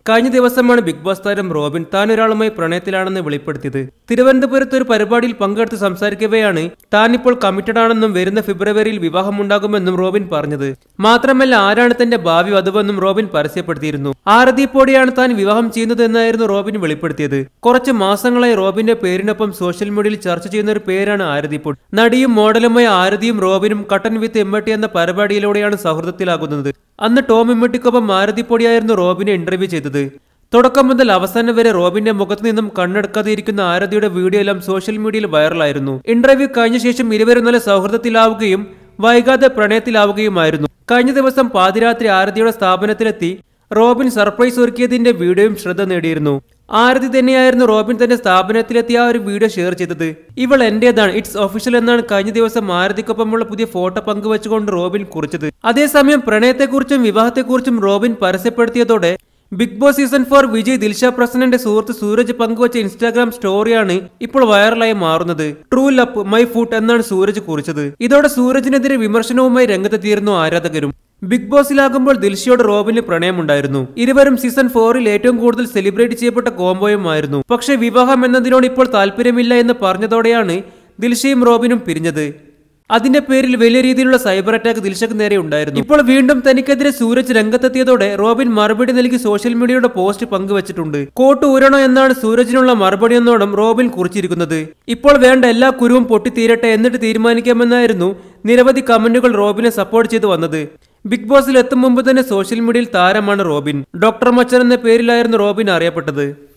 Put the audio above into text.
കഴിഞ്ഞ ദിവസമാണ് big boss താരം റോബിൻ താൻ ഒരാളുമായി പ്രണയത്തിലാണെന്ന് വെളിപ്പെടുത്തിയത് തിരുവനന്തപുരത്ത് ഒരു പരിപാടിയിൽ പങ്കെടുത്ത് സംസാരിക്കവെയാണ് താൻ ഇപ്പോൾ കമ്മിറ്റഡ് ആണെന്നും വരുന്ന ഫെബ്രുവരിയിൽ വിവാഹമുണ്ടാകുമെന്നും റോബിൻ പറഞ്ഞത് മാത്രമല്ല ആരാണ് തന്റെ ഭാവി വധുവെന്നും റോബിൻ പരസ്യപ്പെടുത്തിയിരുന്നു ആരതി പോടിയാണ് താൻ വിവാഹം ചെയ്യുന്നത് എന്നായിരുന്നു റോബിൻ വെളിപ്പെടുത്തിയത് കുറച്ച് മാസങ്ങളായി റോബിന്റെ പേരിനൊപ്പം സോഷ്യൽ മീഡിയയിൽ ചർച്ച ചെയ്യുന്ന ഒരു പേരാണ് ആരതി പൊടി നടിയും മോഡലുമായ ആരതിയും റോബിനും കട്ടൻ വിത്ത് എമ്മട്ടി എന്ന പരിപാടിയിലൂടെയാണ് സൗഹൃദത്തിലാകുന്നത് അന്ന് ടോം എമ്മട്ടിക്കൊപ്പം ആരതി പൊടിയായിരുന്നു റോബിനെ ഇന്റർവ്യൂ ചെയ്തത് തുടക്കം മുതൽ അവസാനം വരെ റോബിന്റെ മുഖത്ത് നിന്നും കണ്ണെടുക്കാതെ ഇരിക്കുന്ന ആരതിയുടെ വീഡിയോ എല്ലാം സോഷ്യൽ മീഡിയയിൽ വൈറലായിരുന്നു ഇന്റർവ്യൂ കഴിഞ്ഞ ശേഷം ഇരുവരും നല്ല സൗഹൃദത്തിലാവുകയും വൈകാതെ പ്രണയത്തിലാവുകയുമായിരുന്നു കഴിഞ്ഞ ദിവസം പാതിരാത്രി ആരതിയുടെ സ്ഥാപനത്തിലെത്തി റോബിൻ സർപ്രൈസ് ഒരുക്കിയതിന്റെ വീഡിയോയും ശ്രദ്ധ നേടിയിരുന്നു ആരതി തന്നെയായിരുന്നു റോബിൻ തന്റെ സ്ഥാപനത്തിലെത്തിയ ആ ഒരു വീഡിയോ ഷെയർ ചെയ്തത് ഇവൾ എന്റേതാണ് ഇറ്റ്സ് ഒഫീഷ്യൽ എന്നാണ് കഴിഞ്ഞ ദിവസം ആരതിക്കൊപ്പമുള്ള പുതിയ ഫോട്ടോ പങ്കുവച്ചുകൊണ്ട് റോബിൻ കുറിച്ചത് അതേസമയം പ്രണയത്തെക്കുറിച്ചും വിവാഹത്തെക്കുറിച്ചും റോബിൻ പരസ്യപ്പെടുത്തിയതോടെ ബിഗ് ബോസ് സീസൺ ഫോർ വിജയ് ദിൽഷ പ്രസന്നന്റെ സുഹൃത്ത് സൂരജ് പങ്കുവച്ച ഇൻസ്റ്റാഗ്രാം സ്റ്റോറിയാണ് ഇപ്പോൾ വൈറലായി മാറുന്നത് ട്രൂ ലപ്പ് മൈ ഫുഡ് എന്നാണ് സൂരജ് കുറിച്ചത് ഇതോടെ സൂരജിനെതിരെ വിമർശനവുമായി രംഗത്തെത്തിയിരുന്നു ആരാധകരും ബിഗ് ബോസിലാകുമ്പോൾ ദിൽഷയോട് റോബിന് പ്രണയമുണ്ടായിരുന്നു ഇരുവരും സീസൺ ഫോറിൽ ഏറ്റവും കൂടുതൽ സെലിബ്രേറ്റ് ചെയ്യപ്പെട്ട കോംബോയുമായിരുന്നു പക്ഷേ വിവാഹം എന്നതിനോട് ഇപ്പോൾ താല്പര്യമില്ല എന്ന് പറഞ്ഞതോടെയാണ് ദിൽഷയും റോബിനും പിരിഞ്ഞത് അതിന്റെ പേരിൽ വലിയ രീതിയിലുള്ള സൈബർ അറ്റാക്ക് ദിൽഷക്ക് നേരെ ഉണ്ടായിരുന്നു ഇപ്പോൾ വീണ്ടും തനിക്കെതിരെ സൂരജ് രംഗത്തെത്തിയതോടെ റോബിൻ മറുപടി നൽകി സോഷ്യൽ മീഡിയയുടെ പോസ്റ്റ് പങ്കുവച്ചിട്ടുണ്ട് കോട്ട് ഊരണോ എന്നാണ് സൂരജിനുള്ള മറുപടി എന്നോണം റോബിൻ കുറിച്ചിരിക്കുന്നത് ഇപ്പോൾ വേണ്ട എല്ലാ കുരുവും പൊട്ടിത്തീരട്ടെ എന്നിട്ട് തീരുമാനിക്കാമെന്നായിരുന്നു നിരവധി കമന്റുകൾ റോബിനെ സപ്പോർട്ട് ചെയ്തു വന്നത് ബിഗ് ബോസിൽ എത്തും മുമ്പ് തന്നെ സോഷ്യൽ മീഡിയയിൽ താരമാണ് റോബിൻ ഡോക്ടർ മച്ചൻ എന്ന പേരിലായിരുന്നു റോബിൻ അറിയപ്പെട്ടത്